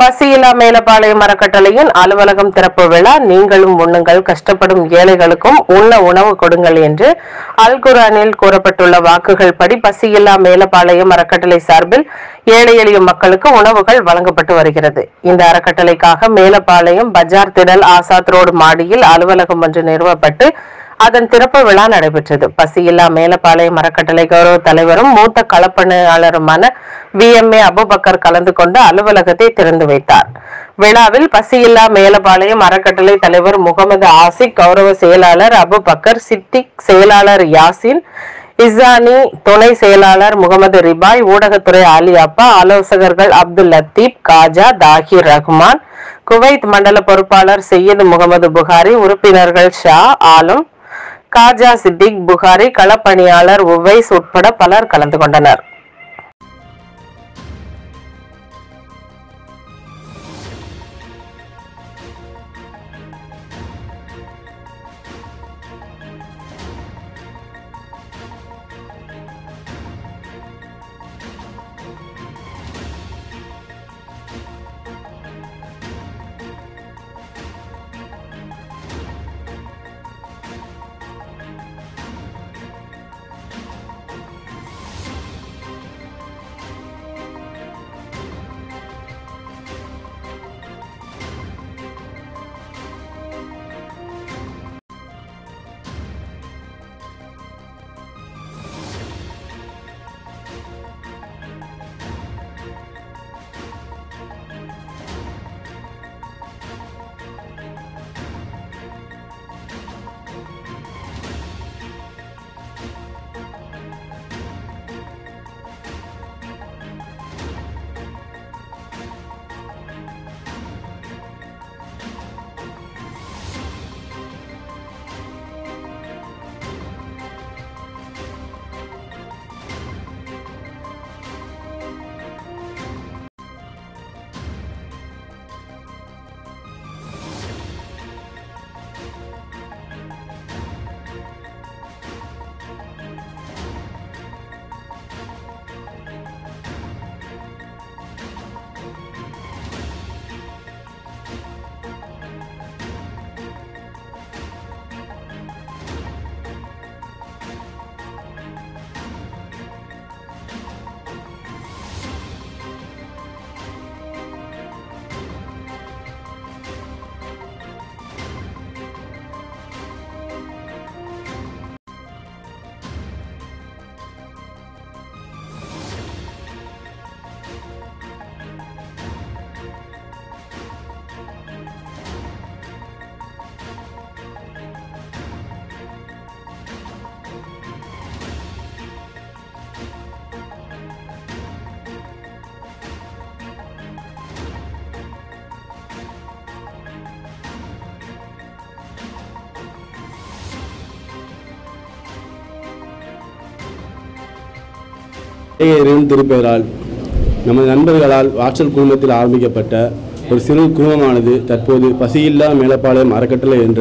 பசியில்லா மேலப்பாளையம் அறக்கட்டளையின் அலுவலகம் திறப்பு விழா நீங்களும் உண்ணுங்கள் கஷ்டப்படும் ஏழைகளுக்கும் உண்ண உணவு கொடுங்கள் என்று அல் குரானில் கூறப்பட்டுள்ள வாக்குகள் படி பசியில்லா மேலப்பாளையம் அறக்கட்டளை சார்பில் ஏழை எளிய மக்களுக்கு உணவுகள் வழங்கப்பட்டு வருகிறது இந்த அறக்கட்டளைக்காக மேலப்பாளையம் பஜார் திடல் ஆசாத் ரோடு மாடியில் அலுவலகம் ஒன்று நிறுவப்பட்டு அதன் திறப்பு விழா நடைபெற்றது பசியில்லா மேலப்பாளையம் அறக்கட்டளை கௌரவ தலைவரும் மூத்த களப்பணியாளருமான வி எம் ஏ அபுபக்கர் கலந்து கொண்டு அலுவலகத்தை திறந்து வைத்தார் விழாவில் பசியில்லா மேலப்பாளையம் அறக்கட்டளை தலைவர் முகமது ஆசிக் கௌரவ செயலாளர் அபுபக்கர் சித்திக் செயலாளர் யாசின் இசானி துணை செயலாளர் முகமது ரிபாய் ஊடகத்துறை அலி அப்பா ஆலோசகர்கள் அப்துல் லத்தீப் காஜா தாஹிர் ரஹ்மான் குவைத் மண்டல பொறுப்பாளர் செய்யது முகமது புகாரி உறுப்பினர்கள் ஷா ஆலம் காஜா சித்திக் புகாரி களப்பணியாளர் உவைஸ் உட்பட பலர் கலந்து கொண்டனர் இறைவன் திருப்பெயரால் நமது நண்பர்களால் வாட்சல் குழுமத்தில் ஆரம்பிக்கப்பட்ட ஒரு சிறு குழுமமானது தற்போது பசியில்லா மேலப்பாளையம் அறக்கட்டளை என்ற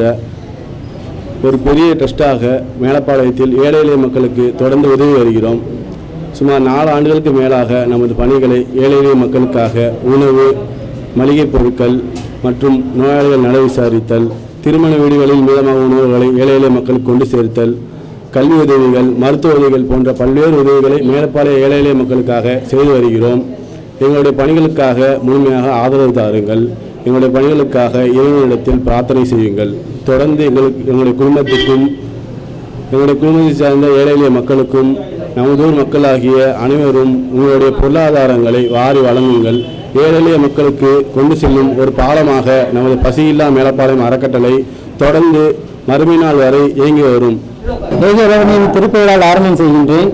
ஒரு புதிய ட்ரஸ்டாக மேலப்பாளையத்தில் ஏழை எளிய மக்களுக்கு தொடர்ந்து உதவி வருகிறோம் சுமார் நாலு ஆண்டுகளுக்கு மேலாக நமது பணிகளை ஏழை எளிய மக்களுக்காக உணவு மளிகைப் பொருட்கள் மற்றும் நோயாளிகள் நல விசாரித்தல் திருமண வீடுகளில் மீதமாக உணவுகளை ஏழை எளிய மக்களுக்கு கொண்டு சேர்த்தல் கல்வி உதவிகள் மருத்துவ உதவிகள் போன்ற பல்வேறு உதவிகளை மேலப்பாளைய ஏழை எளிய மக்களுக்காக செய்து வருகிறோம் எங்களுடைய பணிகளுக்காக முழுமையாக ஆதரவு தாருங்கள் எங்களுடைய பணிகளுக்காக இறைவனிடத்தில் பிரார்த்தனை செய்யுங்கள் தொடர்ந்து எங்களுக்கு எங்களுடைய குடும்பத்துக்கும் எங்களுடைய குடும்பத்தை சார்ந்த ஏழை எளிய மக்களுக்கும் நமதூர் மக்களாகிய அனைவரும் உங்களுடைய பொருளாதாரங்களை வாரி வழங்குங்கள் ஏழை எளிய மக்களுக்கு கொண்டு செல்லும் ஒரு பாலமாக நமது பசியில்லா மேலப்பாளையம் அறக்கட்டளை தொடர்ந்து மறுமை நாள் வரை இயங்கி வரும் தேசிய திருப்பெயரால் ஆரம்பம் செய்கின்றேன்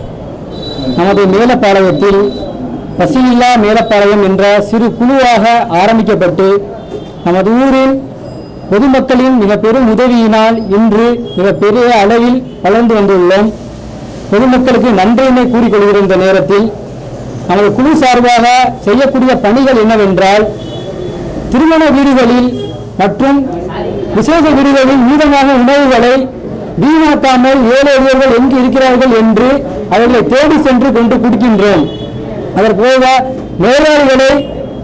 நமது மேலப்பாளையத்தில் பசியில்லா மேலப்பாளையம் என்ற சிறு குழுவாக ஆரம்பிக்கப்பட்டு நமது ஊரில் பொதுமக்களின் மிக பெரும் உதவியினால் இன்று மிக பெரிய அளவில் வளர்ந்து வந்துள்ளோம் பொதுமக்களுக்கு நன்றியினை கூறிக்கொள்கிற இந்த நேரத்தில் நமது குழு சார்பாக செய்யக்கூடிய பணிகள் என்னவென்றால் திருமண வீடுகளில் மற்றும் விசேஷ வீடுகளில் மீதமான உணவுகளை வீணாக்காமல் ஏழை எளியவர்கள் எங்கு இருக்கிறார்கள் என்று அவர்களை தேடி சென்று கொண்டு கொடுக்கின்றோம் அதற்போக நோயாளிகளை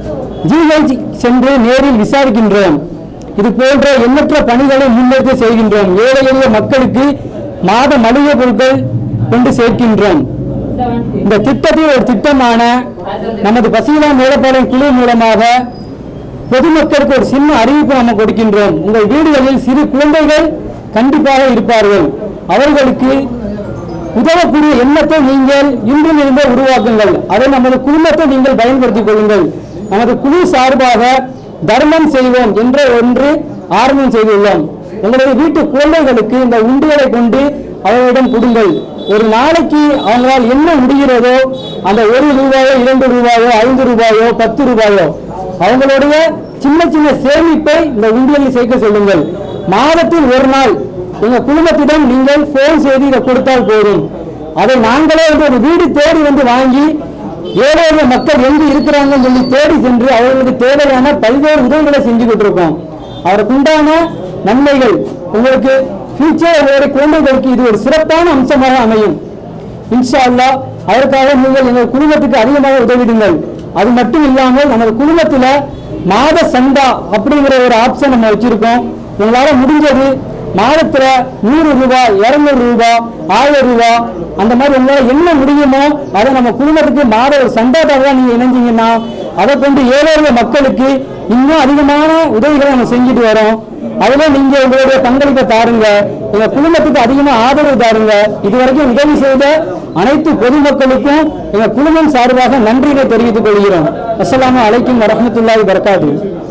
ஜிஹெச் சென்று நேரில் விசாரிக்கின்றோம் இது போன்ற எண்ணற்ற பணிகளை முன்னெடுத்து செய்கின்றோம் ஏழை எளிய மக்களுக்கு மாத மளிகை பொருட்கள் கொண்டு சேர்க்கின்றோம் இந்த திட்டத்தில் ஒரு திட்டமான நமது பசியிலா மேலப்பாளையம் குழு மூலமாக பொதுமக்களுக்கு ஒரு சின்ன அறிவிப்பு நம்ம கொடுக்கின்றோம் உங்கள் வீடுகளில் சிறு குழந்தைகள் கண்டிப்பாக இருப்பார்கள் அவர்களுக்கு உதவக்கூடிய எண்ணத்தை நீங்கள் இன்றிலிருந்தே உருவாக்குங்கள் அதை நமது குடும்பத்தை நீங்கள் பயன்படுத்திக் கொள்ளுங்கள் நமது குழு சார்பாக தர்மம் செய்வோம் என்ற ஒன்று ஆரம்பம் செய்துள்ளோம் உங்களது வீட்டு குழந்தைகளுக்கு இந்த உண்டியலை கொண்டு அவர்களிடம் கொடுங்கள் ஒரு நாளைக்கு அவங்களால் என்ன முடிகிறதோ அந்த ஒரு ரூபாயோ இரண்டு ரூபாயோ ஐந்து ரூபாயோ பத்து ரூபாயோ அவங்களுடைய சின்ன சின்ன சேமிப்பை இந்த உண்டியலில் சேர்க்க சொல்லுங்கள் மாதத்தில் ஒரு நாள் எங்க குடும்பத்திடம் நீங்கள் போன் செய்து இதை கொடுத்தால் போதும் அதை நாங்களே வந்து ஒரு வீடு தேடி வந்து வாங்கி ஏழை எளிய மக்கள் எங்கு இருக்கிறாங்கன்னு சொல்லி தேடி சென்று அவர்களுக்கு தேவையான பல்வேறு உதவிகளை செஞ்சுக்கிட்டு இருக்கோம் அவருக்கு உண்டான நன்மைகள் உங்களுக்கு ஃபியூச்சர் உங்களுடைய குழந்தைகளுக்கு இது ஒரு சிறப்பான அம்சமாக அமையும் இன்ஷா அல்லாஹ் அதற்காக நீங்கள் எங்கள் குடும்பத்துக்கு அதிகமாக உதவிடுங்கள் அது மட்டும் இல்லாமல் நமது குடும்பத்துல மாத சந்தா அப்படிங்கிற ஒரு ஆப்ஷன் நம்ம வச்சிருக்கோம் உங்களால முடிஞ்சது மாதத்துல நூறு ரூபாய் இருநூறு ரூபாய் ஆயிரம் ரூபாய் அந்த மாதிரி உங்களால என்ன முடியுமோ அதை நம்ம குடும்பத்துக்கு மாத ஒரு சந்தாதாக நீங்க இணைஞ்சீங்கன்னா அதை கொண்டு ஏழை எளிய மக்களுக்கு இன்னும் அதிகமான உதவிகளை நம்ம செஞ்சுட்டு வரோம் அதுல நீங்க உங்களுடைய பங்களிப்பை தாருங்க எங்க குடும்பத்துக்கு அதிகமா ஆதரவு தாருங்க இதுவரைக்கும் உதவி செய்த அனைத்து பொதுமக்களுக்கும் எங்க குடும்பம் சார்பாக நன்றிகளை தெரிவித்துக் கொள்கிறோம் அஸ்ஸலாமு அலைக்கும் வரஹ்மத்துல்லாஹி வரகாத்து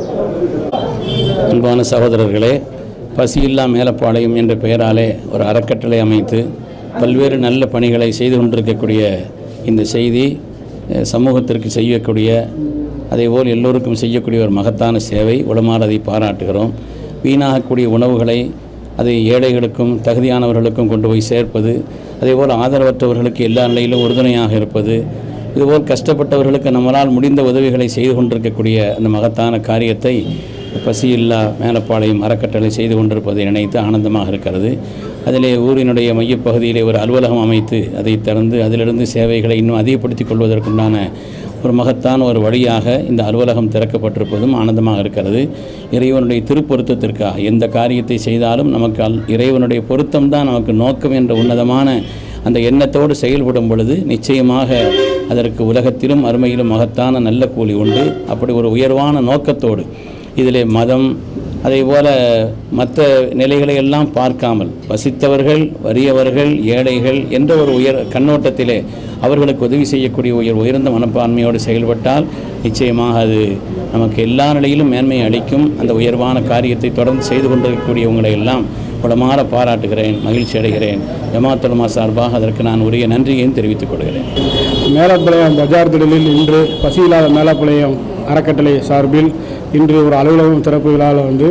அன்பான சகோதரர்களே பசியில்லா மேலப்பாளையம் என்ற பெயராலே ஒரு அறக்கட்டளை அமைத்து பல்வேறு நல்ல பணிகளை செய்து கொண்டிருக்கக்கூடிய இந்த செய்தி அஹ், சமூகத்திற்கு செய்யக்கூடிய அதேபோல் எல்லோருக்கும் செய்யக்கூடிய ஒரு மகத்தான சேவை உளமாறதை பாராட்டுகிறோம் வீணாகக்கூடிய உணவுகளை அதை ஏழைகளுக்கும் தகுதியானவர்களுக்கும் கொண்டு போய் சேர்ப்பது அதேபோல் ஆதரவற்றவர்களுக்கு எல்லா நிலையிலும் உறுதுணையாக இருப்பது இதுபோல் கஷ்டப்பட்டவர்களுக்கு நம்மளால் முடிந்த உதவிகளை செய்து கொண்டிருக்கக்கூடிய அந்த மகத்தான காரியத்தை பசியில்லா மேலப்பாளையம் அறக்கட்டளை செய்து கொண்டிருப்பதை நினைத்து ஆனந்தமாக இருக்கிறது அதிலே ஊரினுடைய மையப்பகுதியிலே ஒரு அலுவலகம் அமைத்து அதை திறந்து அதிலிருந்து சேவைகளை இன்னும் அதிகப்படுத்திக் கொள்வதற்குண்டான ஒரு மகத்தான ஒரு வழியாக இந்த அலுவலகம் திறக்கப்பட்டிருப்பதும் ஆனந்தமாக இருக்கிறது இறைவனுடைய திருப்பொருத்தத்திற்காக எந்த காரியத்தை செய்தாலும் நமக்கு அல் இறைவனுடைய பொருத்தம்தான் நமக்கு நோக்கம் என்ற உன்னதமான அந்த எண்ணத்தோடு செயல்படும் பொழுது நிச்சயமாக அதற்கு உலகத்திலும் அருமையிலும் மகத்தான நல்ல கூலி உண்டு அப்படி ஒரு உயர்வான நோக்கத்தோடு இதிலே மதம் அதே போல மற்ற நிலைகளை எல்லாம் பார்க்காமல் வசித்தவர்கள் வறியவர்கள் ஏழைகள் என்ற ஒரு உயர் கண்ணோட்டத்திலே அவர்களுக்கு உதவி செய்யக்கூடிய உயர் உயர்ந்த மனப்பான்மையோடு செயல்பட்டால் நிச்சயமாக அது நமக்கு எல்லா நிலையிலும் மேன்மை அளிக்கும் அந்த உயர்வான காரியத்தை தொடர்ந்து செய்து கொண்டிருக்கக்கூடியவங்களை எல்லாம் உளமாற பாராட்டுகிறேன் மகிழ்ச்சி அடைகிறேன் ஜமாத்துலமா சார்பாக அதற்கு நான் உரிய நன்றியையும் தெரிவித்துக் கொள்கிறேன் மேலப்பாளையம் பஜார் திடலில் இன்று பசியில்லாத மேலப்பாளையம் அறக்கட்டளை சார்பில் இன்று ஒரு அலுவலகம் திறப்பு விழாவில் வந்து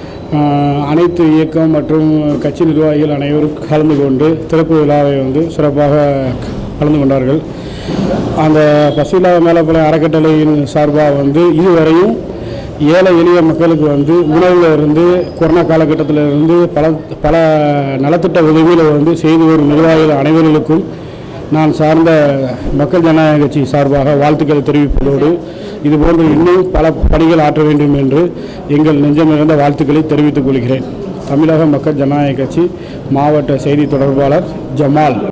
ஆஹ், அனைத்து இயக்கம் மற்றும் கட்சி நிர்வாகிகள் அனைவரும் கலந்து கொண்டு திறப்பு விழாவை வந்து சிறப்பாக கலந்து கொண்டார்கள் அந்த பசியில்லாத மேலப்பாளையம் அறக்கட்டளையின் சார்பாக வந்து இதுவரையும் ஏழை எளிய மக்களுக்கு வந்து உணவுல இருந்து கொரோனா காலகட்டத்தில் இருந்து பல பல நலத்திட்ட உதவிகளை வந்து செய்து வரும் நிர்வாகிகள் அனைவர்களுக்கும் நான் சார்ந்த மக்கள் ஜனநாயக கட்சி சார்பாக வாழ்த்துக்களை தெரிவிப்பதோடு இதுபோன்று இன்னும் பல பணிகள் ஆற்ற வேண்டும் என்று எங்கள் நெஞ்சம் நிறைந்த வாழ்த்துக்களை தெரிவித்துக் கொள்கிறேன் தமிழக மக்கள் ஜனநாயக கட்சி மாவட்ட செய்தி தொடர்பாளர் ஜமால்